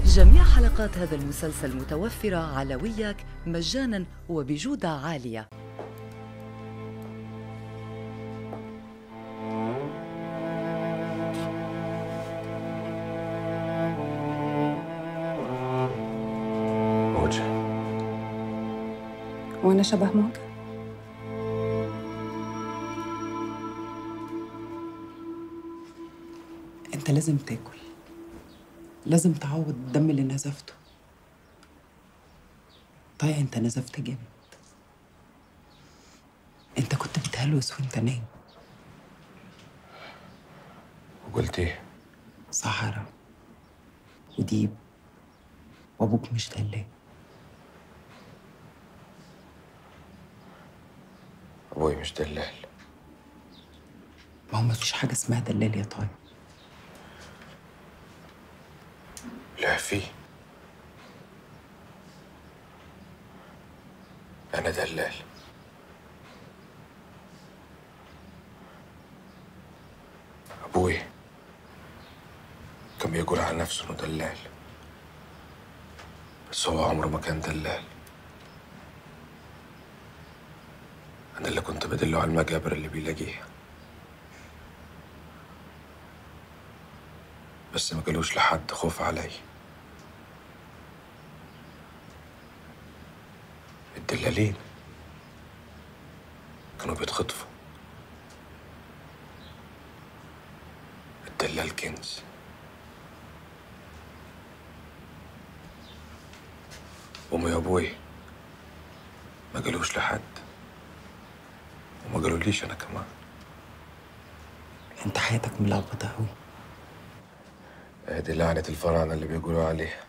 جميع حلقات هذا المسلسل متوفرة على وياك مجانا وبجودة عالية موجة وانا شبه موجة انت لازم تاكل لازم تعوض الدم اللي نزفته طيب انت نزفت جامد انت كنت بتهلوس وانت نايم وقلت ايه؟ صحراء وديب وابوك مش دلال ابوي مش دلال ما هو مفيش حاجه اسمها دلال يا طيب لا في انا دلال ابوي كان بيقول عن نفسه انه دلال بس هو عمره ما كان دلال انا اللي كنت بدله على المجابر اللي بيلاقيها بس ما قالوش لحد خوف علي الدلالين كانوا بيتخطفوا الدلال كنز أمي وأبوي ما قالوش لحد وما قالوليش أنا كمان انت حياتك ملخبطه قوي دي لعنة الفراعنة اللي بيقولوا عليها